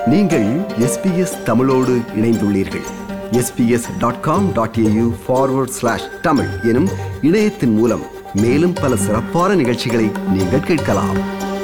நீங்கள் எஸ்பிஎஸ் தமிழோடு இணைந்துள்ளீர்கள் SBS dot com dot AU forward slash Tamil எனும் இணையத்தின் மூலம் மேலும் பல சிறப்பான நிகழ்ச்சிகளை நீங்கள் கேட்கலாம்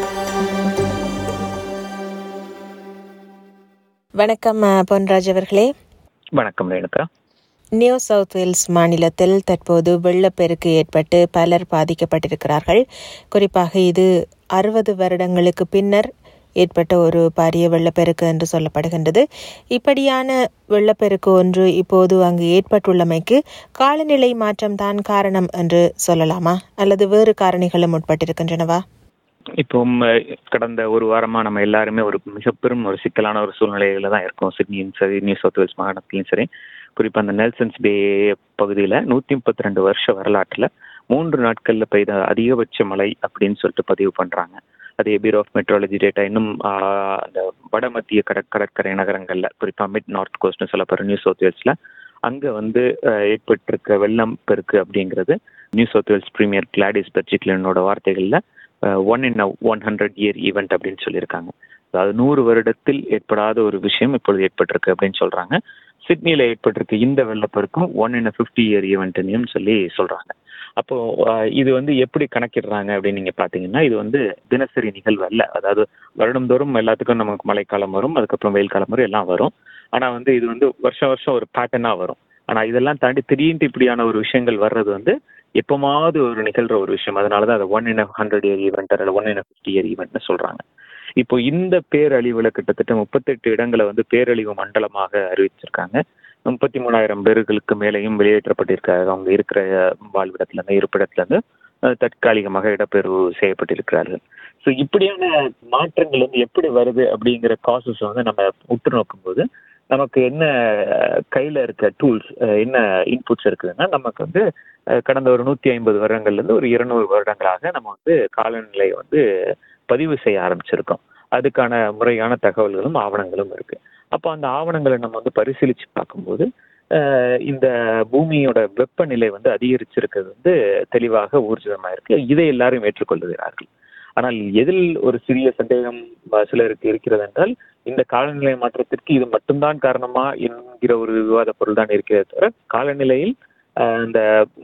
வணக்கம் அஹ், பொன்ராஜ் அவர்களே வணக்கம் ரேணுகா நியூ சவுத் வேல்ஸ் மாநிலத்தில் தற்போது வெள்ளப்பெருக்கு ஏற்பட்டு பலர் பாதிக்கப்பட்டிருக்கிறார்கள் குறிப்பாக இது அறுபது வருடங்களுக்கு பின்னர் ஏற்பட்ட ஒரு பாரிய வெள்ளப்பெருக்கு என்று சொல்லப்படுகின்றது இப்படியான வெள்ளப்பெருக்கு ஒன்று இப்போது அங்கு ஏற்பட்டுள்ளமைக்கு காலநிலை மாற்றம் தான் காரணம் என்று சொல்லலாமா அல்லது வேறு காரணிகளும் உட்பட்டிருக்கின்றனவா இப்போ ம், கடந்த ஒரு வாரமா நம்ம எல்லாருமே ஒரு மிக பெரும் ஒரு சிக்கலான ஒரு சூழ்நிலையில தான் இருக்கோம் சிட்னியும் சரி நியூ சவுத் வேல்ஸ் மாகாணத்திலையும் சரி குறிப்பா அந்த நெல்சன்ஸ் பே பகுதியில நூத்தி முப்பத்தி ரெண்டு வருஷ வரலாற்றுல மூன்று நாட்கள்ல பெய்த அதிகபட்ச மழை அப்படின்னு சொல்லிட்டு பதிவு பண்றாங்க அது பியூரோ ஆஃப் மெட்ரோலஜி டேட்டா இன்னும் ஆ, அந்த வட மத்திய கடற் கடற்கரை நகரங்கள்ல குறிப்பா மிட் நார்த் கோஸ்ட்னு சொல்லப்படுற நியூ சவுத் வேல்ஸ்ல அங்க வந்து அஹ், ஏற்பட்டிருக்க வெள்ளம் பெருக்கு அப்படிங்கிறது New South Wales premier Gladys பெர்ஜிக்லனோட வார்த்தைகள்ல one in one hundred year event அப்படின்னு சொல்லியிருக்காங்க அதாவது நூறு வருடத்தில் ஏற்படாத ஒரு விஷயம் இப்பொழுது ஏற்பட்டிருக்கு அப்படின்னு சொல்றாங்க சிட்னியில ஏற்பட்டிருக்க இந்த வெள்ளப்பெருக்கும் ஒன் இன் ஃபிஃப்டி இயர் ஈவெண்ட்னு சொல்லி சொல்றாங்க அப்போ அஹ், இது வந்து எப்படி கணக்கிடுறாங்க அப்படின்னு நீங்க பாத்தீங்கன்னா இது வந்து தினசரி நிகழ்வு அல்ல அதாவது வருடந்தோறும் எல்லாத்துக்கும் நமக்கு மழைக்காலம் வரும் அதுக்கப்புறம் வெயில் காலம் வரும் எல்லாம் வரும் ஆனா வந்து இது வந்து வருஷம் வருஷம் ஒரு பேட்டர்னா வரும் ஆனா இதெல்லாம் தாண்டி திடீர்னு இப்படியான ஒரு விஷயங்கள் வர்றது வந்து எப்பமாவது ஒரு நிகழ்ற ஒரு விஷயம் அதனாலதான் அதை one in hundred year event அல்ல ஒன் இன் ஃபிஃப்டி இயர் ஈவெண்ட்னு சொல்றாங்க இப்போ இந்த பேரழிவுல கிட்டத்தட்ட முப்பத்தெட்டு இடங்களை வந்து பேரழிவு மண்டலமாக அறிவிச்சிருக்காங்க முப்பத்தி மூணாயிரம் பேர்களுக்கு மேலேயும் வெளியேற்றப்பட்டிருக்காங்க அவங்க இருக்கிற வாழ்விடத்துல இருந்து இருப்பிடத்துல இருந்து அஹ், தற்காலிகமாக இடப்பெயர்வு செய்யப்பட்டிருக்கிறார்கள் ஸோ இப்படியான மாற்றங்கள் வந்து எப்படி வருது அப்படிங்கிற காசஸ் வந்து நம்ம உற்று நோக்கும்போது நமக்கு என்ன அஹ், கையில இருக்க டூல்ஸ் என்ன இன்புட்ஸ் இருக்குதுன்னா நமக்கு வந்து அஹ், கடந்த ஒரு நூத்தி ஐம்பது வருடங்கள்ல இருந்து ஒரு இருநூறு வருடங்களாக நம்ம வந்து காலநிலையை வந்து பதிவு செய்ய ஆரம்பிச்சிருக்கோம் அதுக்கான முறையான தகவல்களும் ஆவணங்களும் இருக்கு அப்போ அந்த ஆவணங்களை நம்ம வந்து பரிசீலிச்சு பார்க்கும்போது அஹ், இந்த பூமியோட வெப்பநிலை வந்து அதிகரிச்சிருக்கிறது வந்து தெளிவாக ஊர்ஜிதமா இருக்கு இதை எல்லாரும் ஏற்றுக்கொள்ளுகிறார்கள் ஆனால் எதில் ஒரு சிறிய சந்தேகம் அஹ், சிலருக்கு இருக்கிறது என்றால் இந்த காலநிலை மாற்றத்திற்கு இது மட்டும்தான் காரணமா என்கிற ஒரு விவாத பொருள் தான் இருக்கிறதே தவிர காலநிலையில் அஹ், இந்த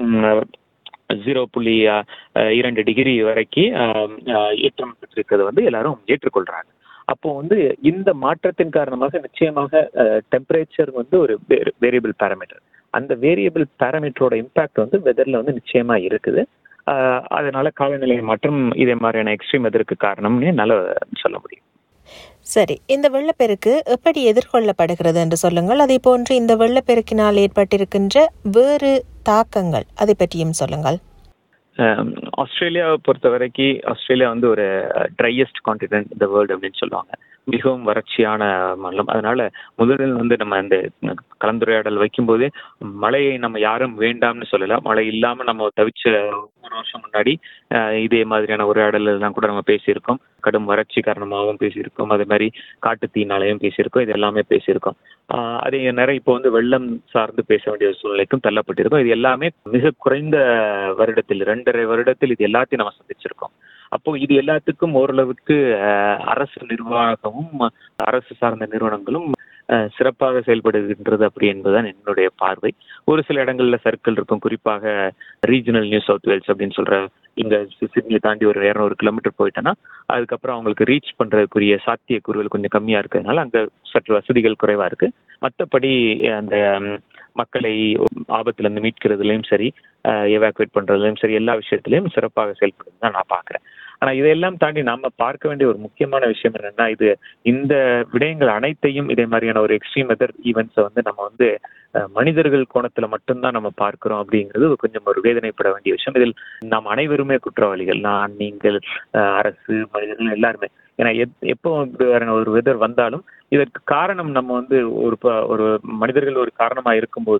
ஜீரோ புள்ளி அஹ், அஹ், இரண்டு டிகிரி வரைக்கும் அஹ், அஹ், ஏற்றம் பெற்றிருக்கிறத வந்து எல்லாரும் ஏற்றுக்கொள்றாங்க அப்போ வந்து இந்த மாற்றத்தின் காரணமாக நிச்சயமாக டெம்பரேச்சர் வந்து ஒரு வேரியபிள் பேராமீட்டர் அந்த வேரியபிள் பேராமீட்டரோட இம்பாக்ட் வந்து வெதர்ல வந்து நிச்சயமா இருக்குது அஹ், அதனால காலநிலை மாற்றம் இதே மாதிரியான எக்ஸ்ட்ரீம் வெதருக்கு காரணம்னு என்னால சொல்ல முடியும் சரி இந்த வெள்ளப்பெருக்கு எப்படி எதிர்கொள்ளப்படுகிறது என்று சொல்லுங்கள் அதே போன்று இந்த வெள்ளப்பெருக்கினால் ஏற்பட்டிருக்கின்ற வேறு தாக்கங்கள் அதை பற்றியும் சொல்லுங்கள் அஹ் ஆஸ்திரேலியாவை பொறுத்த வரைக்கும் ஆஸ்திரேலியா வந்து ஒரு ட்ரையஸ்ட் கான்டினென்ட் இந்த வேர்ல்டு அப்படின்னு சொல்லுவாங்க மிகவும் வறட்சியான மாநிலம் அதனால முதலில் வந்து நம்ம அந்த கலந்துரையாடல் வைக்கும்போதே மழையை நம்ம யாரும் வேண்டாம்னு சொல்லல மழை இல்லாம நம்ம தவிச்ச ஒரு வருஷம் முன்னாடி அஹ் இதே மாதிரியான உரையாடல் எல்லாம் கூட நம்ம பேசியிருக்கோம் கடும் வறட்சி காரணமாகவும் பேசியிருக்கோம் அதே மாதிரி காட்டுத்தீனாலையும் பேசியிருக்கோம் இது எல்லாமே பேசியிருக்கோம் ஆஹ் அதே நேரம் இப்போ வந்து வெள்ளம் சார்ந்து பேச வேண்டிய சூழ்நிலைக்கும் தள்ளப்பட்டிருக்கோம் இது எல்லாமே மிக குறைந்த வருடத்தில் ரெண்டரை வருடத்தில் இது எல்லாத்தையும் நம்ம சந்திச்சிருக்கோம் அப்போ இது எல்லாத்துக்கும் ஓரளவுக்கு ஆஹ் அரசு நிர்வாகமும் அரசு சார்ந்த நிறுவனங்களும் ஆஹ் சிறப்பாக செயல்படுகின்றது அப்படி என்பதுதான் என்னுடைய பார்வை ஒரு சில இடங்கள்ல சர்க்கிள் இருக்கும் குறிப்பாக ரீஜனல் நியூ சவுத் வேல்ஸ் அப்படின்னு சொல்ற இங்க சிட்னியை தாண்டி ஒரு இரநூறு கிலோமீட்டர் போயிட்டோன்னா அதுக்கப்புறம் அவங்களுக்கு ரீச் பண்றதுக்குரிய சாத்தியக்கூறுகள் கொஞ்சம் கம்மியா இருக்கிறதுனால அங்க சற்று வசதிகள் குறைவா இருக்கு மற்றபடி அந்த ம், மக்களை ஆபத்துல இருந்து மீட்கிறதுலயும் சரி எவாக்குவேட் பண்றதுலயும் சரி எல்லா விஷயத்திலயும் சிறப்பாக செயல்படுதுன்னு தான் நான் பாக்குறேன் ஆனா இதையெல்லாம் தாண்டி நாம பார்க்க வேண்டிய ஒரு முக்கியமான விஷயம் என்னன்னா இது இந்த விடயங்கள் அனைத்தையும் இதே மாதிரியான ஒரு எக்ஸ்ட்ரீம் வெதர் ஈவெண்ட்ஸை வந்து நம்ம வந்து அஹ், மனிதர்கள் கோணத்துல மட்டும்தான் நம்ம பார்க்கிறோம் அப்படிங்கிறது கொஞ்சம் ஒரு வேதனைப்பட வேண்டிய விஷயம் இதில் நாம் அனைவருமே குற்றவாளிகள் நான் நீங்கள் அஹ், அரசு மனிதர்கள் எல்லாருமே ஏன்னா எப்- எப்போ இப்படியான ஒரு வெதர் வந்தாலும் இதற்கு காரணம் நம்ம வந்து ஒரு ப- ஒரு மனிதர்கள் ஒரு காரணமா இருக்கும்போது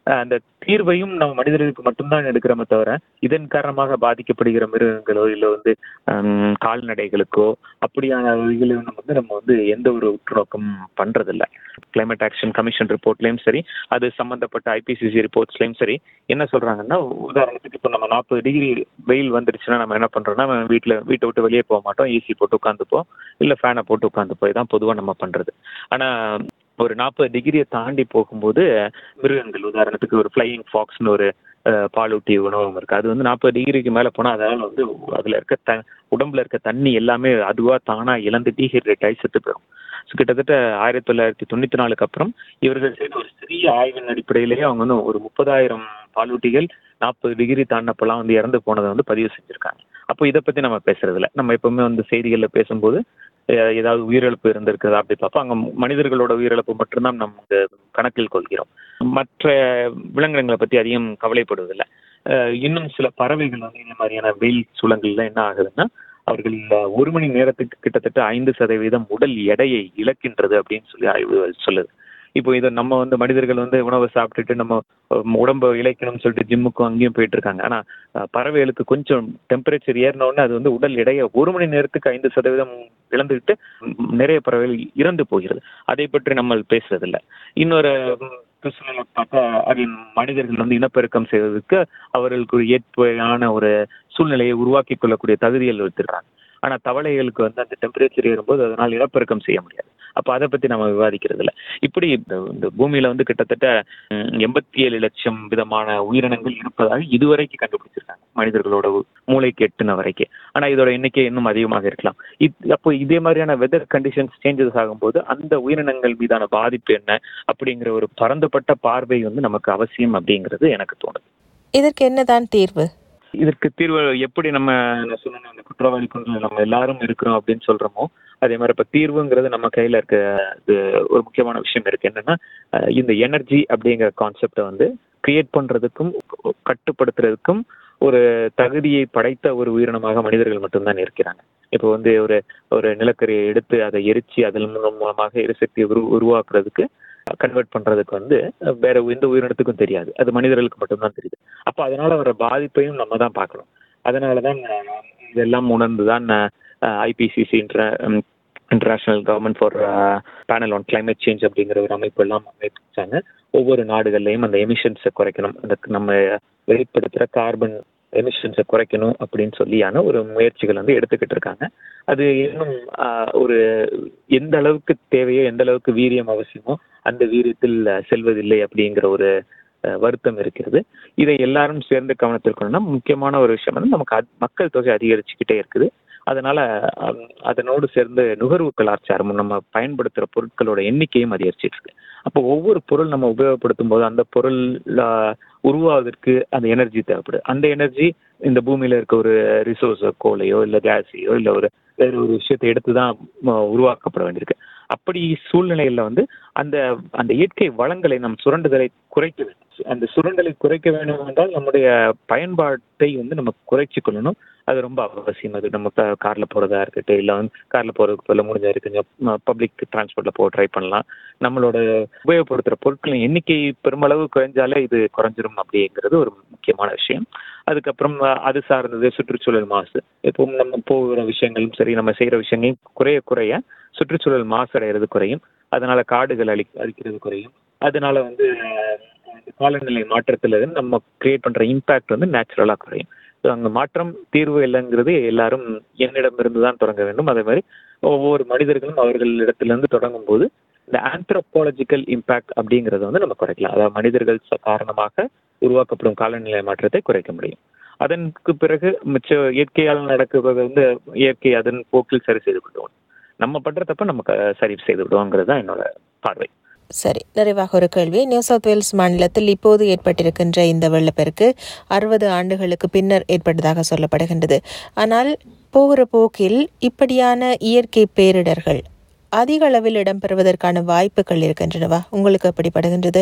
அஹ், அந்த தீர்வையும் நம்ம மனிதர்களுக்கு மட்டும்தான் எடுக்கிறோமே தவிர இதன் காரணமாக பாதிக்கப்படுகிற மிருகங்களோ இல்லை வந்து ஹம், கால்நடைகளுக்கோ அப்படியான வழிகளையும் நம்ம வந்து நம்ம வந்து எந்த ஒரு உற்றுநோக்கம் பண்றதில்ல கிளைமேட் ஆக்ஷன் கமிஷன் ரிப்போர்ட்லயும் சரி அது சம்பந்தப்பட்ட ஐபிசிசி ரிப்போர்ட்ஸ்லயும் சரி என்ன சொல்றாங்கன்னா உதாரணத்துக்கு இப்போ நம்ம நாற்பது டிகிரி வெயில் வந்துருச்சுன்னா நம்ம என்ன பண்றோம்னா நம்ம வீட்டில் வீட்டை விட்டு வெளியே போக மாட்டோம் ஏசி போட்டு உட்காந்துப்போம் இல்லை ஃபேனை போட்டு உட்காந்துப்போம் இதான் பொதுவாக நம்ம பண்றது ஆனா ஒரு நாற்பது டிகிரியை தாண்டி போகும்போது மிருகங்கள் உதாரணத்துக்கு ஒரு ஃப்ளையிங் ஃபாக்ஸ்னு ஒரு அஹ், பாலூட்டி உணவகம் இருக்கு அது வந்து நாற்பது டிகிரிக்கு மேல போனா அதனால வந்து அதுல இருக்க த உடம்புல இருக்க தண்ணி எல்லாமே அதுவா தானா இழந்து டீஹைட்ரேட் ஆகி செத்து போயிடும் ஸோ கிட்டத்தட்ட ஆயிரத்தி தொள்ளாயிரத்தி தொண்ணூத்தி நாலுக்கு அப்புறம் இவர்கள் செய்த ஒரு சிறிய ஆய்வின் அடிப்படையிலேயே அவங்க வந்து ஒரு முப்பதாயிரம் பாலூட்டிகள் நாற்பது டிகிரி தாண்டப்பெல்லாம் வந்து இறந்து போனதை வந்து பதிவு செஞ்சிருக்காங்க அப்போ இதை பத்தி நம்ம பேசுறது இல்ல நம்ம எப்பவுமே வந்து செய்திகள்ல பேசும்போது அஹ், ஏதாவது உயிரிழப்பு இருந்திருக்குதா அப்படி பார்ப்போம் அங்க மனிதர்களோட உயிரிழப்பு மட்டும்தான் நம்ம கணக்கில் கொள்கிறோம் மற்ற விலங்கினங்களை பத்தி அதிகம் கவலைப்படுவதில்லை அஹ், இன்னும் சில பறவைகள் வந்து இந்த மாதிரியான வெயில் சூழல்கள்ல என்ன ஆகுதுன்னா அவர்கள் அஹ், ஒரு மணி நேரத்துக்கு கிட்டத்தட்ட ஐந்து சதவீதம் உடல் எடையை இழக்கின்றது அப்படின்னு சொல்லி ஆய்வுகள் சொல்லுது இப்போ இதை நம்ம வந்து மனிதர்கள் வந்து உணவை சாப்பிட்டுட்டு நம்ம அஹ், உடம்ப இழைக்கணும்னு சொல்லிட்டு ஜிம்முக்கும் அங்கேயும் போயிட்டு இருக்காங்க ஆனா அஹ், பறவைகளுக்கு கொஞ்சம் டெம்பரேச்சர் ஏறின உடனே அது வந்து உடல் எடையை ஒரு மணி நேரத்துக்கு ஐந்து சதவீதம் இழந்துக்கிட்டு ம், நிறைய பறவைகள் இறந்து போகிறது அதை பற்றி நம்ம பேசுறதில்ல இன்னொரு ம், சூழ்நிலை பார்த்தா அதில் மனிதர்கள் வந்து இனப்பெருக்கம் செய்வதற்கு அவர்களுக்கு ஒரு ஏற்பையான ஒரு சூழ்நிலையை உருவாக்கி கொள்ளக்கூடிய தகுதிகள் வைத்திருக்காங்க ஆனா தவளைகளுக்கு வந்து அந்த டெம்பரேச்சர் ஏறும்போது அதனால் இனப்பெருக்கம் செய்ய முடியாது அப்ப அதை பத்தி நம்ம விவாதிக்கிறது இல்ல இப்படி இந்த இந்த பூமியில வந்து கிட்டத்தட்ட எண்பத்தி ஏழு லட்சம் விதமான உயிரினங்கள் இருப்பதாக இதுவரைக்கும் கண்டுபிடிச்சிருக்காங்க மனிதர்களோட மூளைக்கு எட்டுன வரைக்கும் ஆனா இதோட எண்ணிக்கை இன்னும் அதிகமாக இருக்கலாம் இது அப்போ இதே மாதிரியான வெதர் கண்டிஷன்ஸ் சேஞ்சஸ் ஆகும்போது அந்த உயிரினங்கள் மீதான பாதிப்பு என்ன அப்படிங்கிற ஒரு பரந்துபட்ட பார்வை வந்து நமக்கு அவசியம் அப்படிங்கிறது எனக்கு தோணுது இதற்கு என்னதான் தீர்வு இதற்கு தீர்வு எப்படி நம்ம நான் சொன்ன அந்த குற்றவாளி குழுல நம்ம எல்லாரும் இருக்கிறோம் அப்படின்னு சொல்றோமோ அதே மாதிரி இப்ப தீர்வுங்கிறது நம்ம கையில இருக்க இது ஒரு முக்கியமான விஷயம் இருக்கு என்னன்னா அஹ் இந்த எனர்ஜி அப்படிங்கிற கான்செப்டை வந்து கிரியேட் பண்றதுக்கும் கட்டுப்படுத்துறதுக்கும் ஒரு தகுதியை படைத்த ஒரு உயிரினமாக மனிதர்கள் மட்டும்தான் இருக்கிறாங்க இப்போ வந்து ஒரு ஒரு நிலக்கரியை எடுத்து அதை எரிச்சு அதன் மூலம் மூலமாக எரிசக்தியை உரு உருவாக்குறதுக்கு கன்வெர்ட் பண்றதுக்கு வந்து வேற எந்த உயிரினத்துக்கும் தெரியாது அது மனிதர்களுக்கு மட்டும்தான் தெரியுது அப்போ அதனால வர பாதிப்பையும் நம்ம தான் பார்க்கணும் அதனால தான் நான் இதெல்லாம் உணர்ந்து தான் IPCC international government for panel on climate change அப்படிங்கிற ஒரு அமைப்பு எல்லாம் அமைச்சாங்க ஒவ்வொரு நாடுகள்லையும் அந்த எமிஷன்ஸை குறைக்கணும் அந்த நம்ம வெளிப்படுத்துகிற கார்பன் எமிஷன்ஸை குறைக்கணும் அப்படின்னு சொல்லியான ஒரு முயற்சிகள் வந்து எடுத்துக்கிட்டு இருக்காங்க அது இன்னும் ஆஹ், ஒரு எந்த அளவுக்கு தேவையோ எந்த அளவுக்கு வீரியம் அவசியமோ அந்த வீரியத்தில் செல்வதில்லை அப்படிங்கிற ஒரு அஹ், வருத்தம் இருக்கிறது இதை எல்லாரும் சேர்ந்து கவனத்திற்கணும்னா முக்கியமான ஒரு விஷயம் வந்து நமக்கு அத்- மக்கள் தொகை அதிகரிச்சுக்கிட்டே இருக்குது அதனால அம், அதனோடு சேர்ந்து நுகர்வு கலாச்சாரமும் நம்ம பயன்படுத்துகிற பொருட்களோட எண்ணிக்கையும் அதிகரிச்சிட்டு இருக்கு அப்போ ஒவ்வொரு பொருள் நம்ம உபயோகப்படுத்தும் போது அந்த பொருள் ஆஹ், உருவாவதற்கு அந்த எனர்ஜி தேவைப்படுது அந்த எனர்ஜி இந்த பூமியில இருக்க ஒரு ரிசோர்ஸ் கோலையோ இல்ல கேஸையோ இல்ல ஒரு வேற ஒரு விஷயத்தை எடுத்து தான் உருவாக்கப்பட வேண்டியிருக்கு அப்படி சூழ்நிலையில வந்து அந்த அந்த இயற்கை வளங்களை நம் சுரண்டுதலை குறைக்க வேண்டும் அந்த சுரண்டலை குறைக்க வேண்டும் என்றால் நம்முடைய பயன்பாட்டை வந்து நம்ம குறைச்சு கொள்ளணும் அது ரொம்ப அவசியம் அது நம்ம கா- கார்ல போறதா இருக்கட்டும் இல்ல வந்து கார்ல போறதுக்கு பதிலா முடிஞ்சா இருக்குங்க பப்ளிக் டிரான்ஸ்போர்ட்ல போக ட்ரை பண்ணலாம் நம்மளோட உபயோகப்படுத்துற பொருட்களின் எண்ணிக்கை பெருமளவு குறைஞ்சாலே இது குறைஞ்சிரும் அப்படிங்கிறது ஒரு முக்கியமான விஷயம் அதுக்கப்புறம் அஹ், அது சார்ந்தது சுற்றுச்சூழல் மாசு இப்போ நம்ம போகிற விஷயங்களும் சரி நம்ம செய்யற விஷயங்களும் குறைய குறைய சுற்றுச்சூழல் மாசடைகிறது குறையும் அதனால காடுகள் அழி அழிக்கிறது குறையும் அதனால வந்து அஹ், இந்த காலநிலை மாற்றத்துல இருந்து நம்ம கிரியேட் பண்ற இம்பாக்ட் வந்து நேச்சுரலா குறையும் So, அங்க மாற்றம் தீர்வு இல்லைங்கிறது எல்லாரும் என்னிடமிருந்து தான் தொடங்க வேண்டும் அதே மாதிரி ஒவ்வொரு மனிதர்களும் அவர்களிடத்திலிருந்து தொடங்கும் போது இந்த ஆந்த்ரோபாலஜிக்கல் இம்பாக்ட் அப்படிங்கறத வந்து நம்ம குறைக்கலாம் அதாவது மனிதர்கள் ச- காரணமாக உருவாக்கப்படும் காலநிலை மாற்றத்தை குறைக்க முடியும் அதற்கு பிறகு மிச்ச இயற்கையால் நடக்குவது வந்து இயற்கை அதன் போக்கில் சரி செய்து விடுவோம் நம்ம பண்ற தப்ப நம்ம க- சரி செய்து விடுவோங்கிறது தான் என்னோட பார்வை சரி நிறைவாக ஒரு கேள்வி நியூ சவுத் வேல்ஸ் மாநிலத்தில் இப்போது ஏற்பட்டிருக்கின்ற இந்த வெள்ளப்பெருக்கு அறுபது ஆண்டுகளுக்கு பின்னர் ஏற்பட்டதாக சொல்லப்படுகின்றது ஆனால் போகிற போக்கில் இப்படியான இயற்கை பேரிடர்கள் அதிக அளவில் இடம்பெறுவதற்கான வாய்ப்புகள் இருக்கின்றனவா உங்களுக்கு எப்படிப்படுகின்றது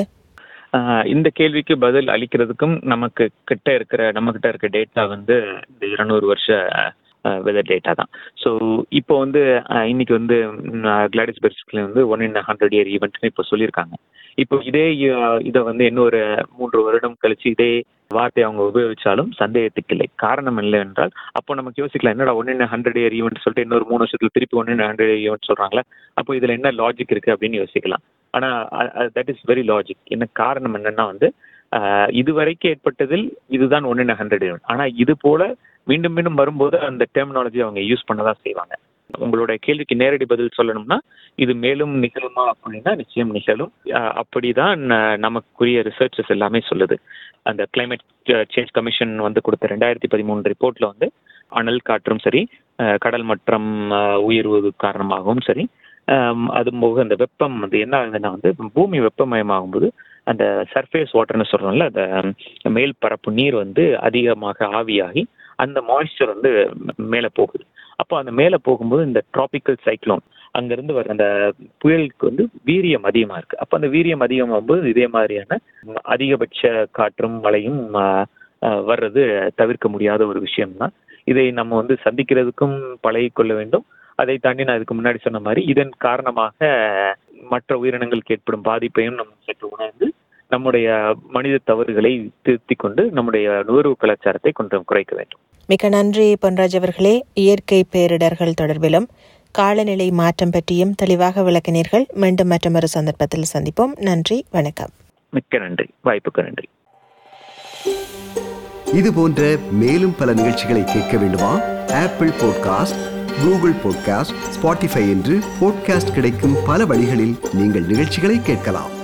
ஆஹ் இந்த கேள்விக்கு பதில் அளிக்கிறதுக்கும் நமக்கு கிட்ட இருக்கிற நம்ம கிட்ட இருக்க டேட்டா வந்து இந்த இருநூறு வருஷ வெதர் டேட்டா தான் ஸோ இப்போ வந்து அஹ், இன்னைக்கு வந்து கிளாடிஸ் பெர்ஸ்கில் வந்து ஒன் இன் ஹண்ட்ரட் இயர் ஈவெண்ட்னு இப்போ சொல்லியிருக்காங்க இப்போ இதே அஹ், இதை வந்து இன்னொரு மூன்று வருடம் கழிச்சு இதே வார்த்தையை அவங்க உபயோகிச்சாலும் சந்தேகத்துக்கு இல்லை காரணம் இல்லை என்றால் அப்போ நமக்கு யோசிக்கலாம் என்னடா one in hundred year event சொல்லிட்டு இன்னொரு மூணு வருஷத்துல திருப்பி one in hundred year event சொல்றாங்களே அப்போ இதுல என்ன லாஜிக் இருக்கு அப்படின்னு யோசிக்கலாம் ஆனா தட் இஸ் வெரி லாஜிக் என்ன காரணம் என்னன்னா வந்து அஹ், இதுவரைக்கும் ஏற்பட்டதில் இதுதான் ஒன் இன் ஹண்ட்ரட் ஈவெண்ட் ஆனா இது போல மீண்டும் மீண்டும் வரும்போது அந்த டெர்மினாலஜி அவங்க யூஸ் பண்ணதான் செய்வாங்க உங்களோட கேள்விக்கு நேரடி பதில் சொல்லணும்னா இது மேலும் நிகழுமா அப்படின்னா நிச்சயம் நிகழும் அஹ், அப்படிதான் அஹ், நமக்குரிய ரிசர்ச்சஸ் எல்லாமே சொல்லுது அந்த கிளைமேட் சேஞ்ச் கமிஷன் வந்து கொடுத்த ரெண்டாயிரத்தி பதிமூணு ரிப்போர்ட்ல வந்து அனல் காற்றும் சரி அஹ், கடல் மட்டம் அஹ், உயர்வு காரணமாகவும் சரி அஹ், அது போக அந்த வெப்பம் வந்து என்ன ஆகுதுன்னா வந்து பூமி வெப்பமயமாகும்போது அந்த சர்ஃபேஸ் வாட்டர்னு சொல்றோம்ல அந்த மேல் பரப்பு நீர் வந்து அதிகமாக ஆவியாகி அந்த மாய்ஸ்சர் வந்து மேலே போகுது அப்போ அந்த மேலே போகும்போது இந்த டிராபிக்கல் சைக்ளோன் அங்கிருந்து வர அந்த புயலுக்கு வந்து வீரியம் அதிகமா இருக்கு அப்போ அந்த வீரியம் அதிகமாகும்போது இதே மாதிரியான அதிகபட்ச காற்றும் மழையும் ஆஹ், ஆஹ், வர்றது தவிர்க்க முடியாத ஒரு விஷயம்தான் இதை நம்ம வந்து சந்திக்கிறதுக்கும் பழகிக்கொள்ள வேண்டும் அதை தாண்டி நான் இதுக்கு முன்னாடி சொன்ன மாதிரி இதன் காரணமாக மற்ற உயிரினங்களுக்கு ஏற்படும் பாதிப்பையும் நம்ம சற்று உணர்ந்து நம்முடைய மனித தவறுகளை திருத்திக் கொண்டு நம்முடைய நுகர்வு கலாச்சாரத்தை கொஞ்சம் குறைக்க வேண்டும் மிக்க நன்றி பொன்ராஜ் அவர்களே இயற்கை பேரிடர்கள் தொடர்பிலும் காலநிலை மாற்றம் பற்றியும் தெளிவாக விளக்கினீர்கள் மீண்டும் மற்றொரு சந்தர்ப்பத்தில் சந்திப்போம் நன்றி வணக்கம் மிக்க நன்றி வாய்ப்புக்கு நன்றி இது போன்ற மேலும் பல நிகழ்ச்சிகளை கேட்க வேண்டுமா Apple podcast Google podcast Spotify என்று பாட்காஸ்ட் கிடைக்கும் பல வழிகளில் நீங்கள் நிகழ்ச்சிகளை கேட்கலாம்